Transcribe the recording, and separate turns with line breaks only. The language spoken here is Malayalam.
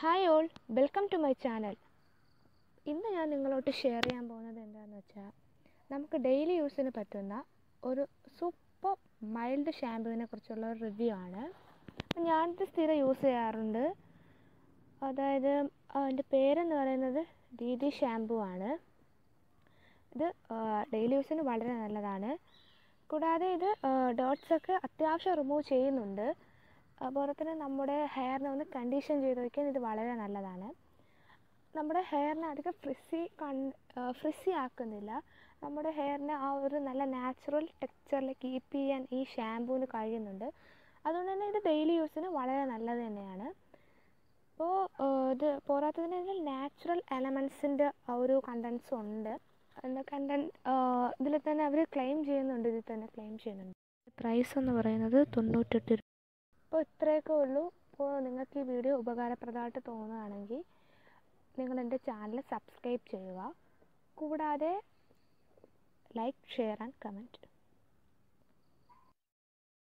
hi all welcome to my channel ഇന്ന് ഞാൻ നിങ്ങളോട്ട് ഷെയർ ചെയ്യാൻ പോകുന്നത് എന്താണെന്ന് വെച്ചാൽ നമുക്ക് ഡെയിലി യൂസിന് പറ്റുന്ന ഒരു സൂപ്പർ മൈൽഡ് ഷാമ്പുവിനെ കുറിച്ചുള്ള ഒരു റിവ്യൂ ആണ് അപ്പം ഞാനിത് സ്ഥിരം യൂസ് ചെയ്യാറുണ്ട് അതായത് അതിൻ്റെ പേരെന്ന് പറയുന്നത് ദീദി ഷാമ്പു ആണ് ഇത് ഡെയിലി യൂസിന് വളരെ നല്ലതാണ് കൂടാതെ ഇത് ഡോട്ട്സൊക്കെ അത്യാവശ്യം റിമൂവ് ചെയ്യുന്നുണ്ട് അതുപോലെ തന്നെ നമ്മുടെ ഹെയറിനെ ഒന്ന് കണ്ടീഷൻ ചെയ്ത് വയ്ക്കാൻ ഇത് വളരെ നല്ലതാണ് നമ്മുടെ ഹെയറിനെ അധികം ഫ്രിസി കൺ ഫ്രിസി ആക്കുന്നില്ല നമ്മുടെ ഹെയറിനെ ആ ഒരു നല്ല നാച്ചുറൽ ടെക്സ്ചറിൽ കീപ്പ് ചെയ്യാൻ ഈ ഷാമ്പൂവിന് കഴിയുന്നുണ്ട് അതുകൊണ്ട് തന്നെ ഇത് ഡെയിലി യൂസിന് വളരെ നല്ലത് തന്നെയാണ് അപ്പോൾ ഇത് പോരാത്തതിന് ഇതിൽ നാച്ചുറൽ എലമെൻസിൻ്റെ ഒരു കണ്ടൻസും ഉണ്ട് എന്ന കണ്ടൻറ് ഇതിൽ തന്നെ അവർ ക്ലെയിം ചെയ്യുന്നുണ്ട് ഇതിൽ തന്നെ ക്ലെയിം ചെയ്യുന്നുണ്ട് പ്രൈസ് എന്ന് പറയുന്നത് തൊണ്ണൂറ്റെട്ട് രൂപ അപ്പോൾ ഇത്രയൊക്കെ ഉള്ളൂ അപ്പോൾ നിങ്ങൾക്ക് ഈ വീഡിയോ ഉപകാരപ്രദമായിട്ട് തോന്നുകയാണെങ്കിൽ നിങ്ങൾ എൻ്റെ ചാനൽ സബ്സ്ക്രൈബ് ചെയ്യുക കൂടാതെ ലൈക്ക് ഷെയർ ആൻഡ് കമൻറ്റ്